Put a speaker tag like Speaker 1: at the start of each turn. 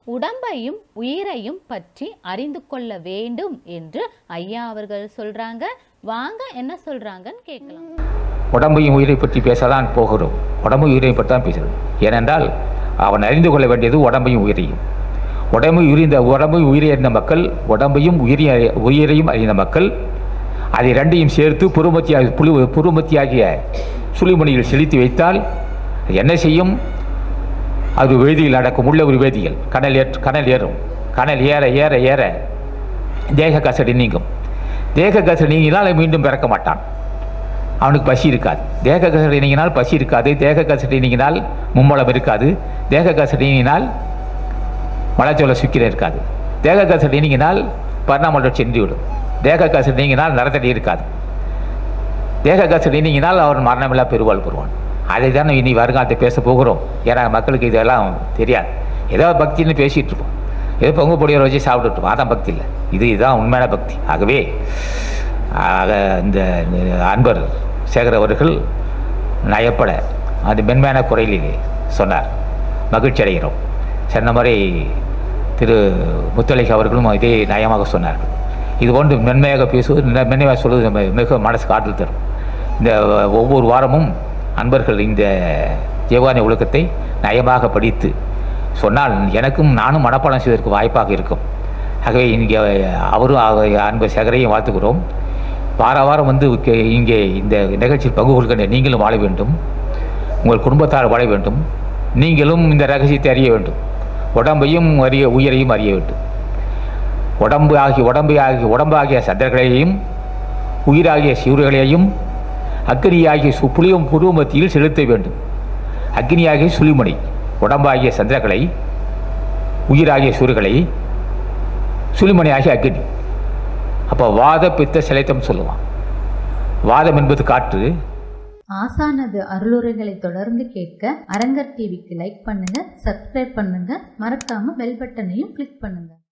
Speaker 1: உடம்பையும் உயிரையும் பற்றி அறிந்து கொள்ள வேண்டும் என்று ஐயா அவர்கள் சொல்றாங்க வாங்க என்ன சொல்றாங்கன்னு கேட்கலாம்
Speaker 2: உடம்பையும் உயிரை பற்றி பேசதான் போகிறோம் உடம்பு உயிரை பற்றி தான் பேசுகிறோம் ஏனென்றால் அவன் அறிந்து கொள்ள வேண்டியது உடம்பையும் உயிரையும் உடம்பு உயிரிந்த உடம்பு உயிரை அறிந்த மக்கள் உடம்பையும் உயிரி உயிரையும் அறிந்த மக்கள் அதை ரெண்டையும் சேர்த்து புருமத்தியாக புழு புருமத்தியாகிய சுழிமணியில் செலுத்தி வைத்தால் அது என்ன செய்யும் அது வேதியில் நடக்கும் உள்ள ஒரு வேதியியல் கனல் ஏற்று கனல் ஏறும் கனல் ஏற ஏற ஏற தேக கசடி நீங்கும் தேக கசடி நீங்கினால் மீண்டும் பிறக்க மாட்டான் அவனுக்கு பசி இருக்காது தேக கசடி நீங்கினால் பசி இருக்காது தேக கசடி நீங்கினால் மும்மலம் இருக்காது தேக கசடி நீங்கினால் மலைச்சோள சுக்கிரம் இருக்காது தேக கசடி நீங்கினால் பரிணாமலம் சென்று விடும் தேக கசடி நீங்கினால் நரத்தடி இருக்காது தேக கசடி நீங்கினால் அவன் மரணமில்லா பெருவாள் பெறுவான் அதை தான் இனி வருங்காலத்தை பேச போகிறோம் ஏன்னா மக்களுக்கு இதெல்லாம் தெரியாது ஏதோ பக்தின்னு பேசிகிட்டு இருப்போம் ஏதோ பொங்க பொடியை வச்சு சாப்பிட்டுட்டு இருப்போம் அதான் பக்தி இல்லை இது இதுதான் உண்மையான பக்தி ஆகவே ஆக இந்த அன்பர் சேகர் அவர்கள் நயப்பட அது மென்மையான குரலில் சொன்னார் மகிழ்ச்சி அடைகிறோம் சொன்ன மாதிரி திரு முத்தலிக் அவர்களும் இதே நயமாக சொன்னார்கள் இது போன்று மென்மையாக பேசுவது ந- மென்மையாக சொல்வது நம்ம மிக மனசுக்கு ஆற்றல் தரும் இந்த ஒவ்வொரு வாரமும் அன்பர்கள் இந்த ஜெவானி ஒழுக்கத்தை நயமாக படித்து சொன்னால் எனக்கும் நானும் மனப்பாடம் செய்வதற்கு வாய்ப்பாக இருக்கும் ஆகவே இங்கே அவரும் அவ- அன்பர் சேகரையும் வாழ்த்துக்கிறோம் வார வாரம் வந்து இங்கே- இங்கே இந்த நிகழ்ச்சியில் பங்கு கொள்கின்ற நீங்களும் வாழ வேண்டும் உங்கள் குடும்பத்தார் வாழ வேண்டும் நீங்களும் இந்த ரகசியத்தை அறிய வேண்டும் உடம்பையும் அறிய உயிரையும் அறிய வேண்டும் உடம்பு ஆகிய உடம்பு ஆகிய உடம்பாகிய சந்திரர்களையும் உயிராகிய சிவர்களையும் அக்னியாகிய சு புளியும் புருவமத்தியில் செலுத்த வேண்டும் அக்னியாகிய சுழிமணி உடம்பாகிய சந்திரகளை உயிராகிய சூரியகளை சுழிமணி ஆகிய அக்னி அப்போ வாத பித்த சிலைத்தம் சொல்லுவான் வாதம் என்பது காற்று
Speaker 3: ஆசானது அருளுரைகளை தொடர்ந்து கேட்க அரங்கர் டிவிக்கு லைக் பண்ணுங்க சப்ஸ்கிரைப் பண்ணுங்க மறக்காம பெல் பட்டனையும் கிளிக் பண்ணுங்க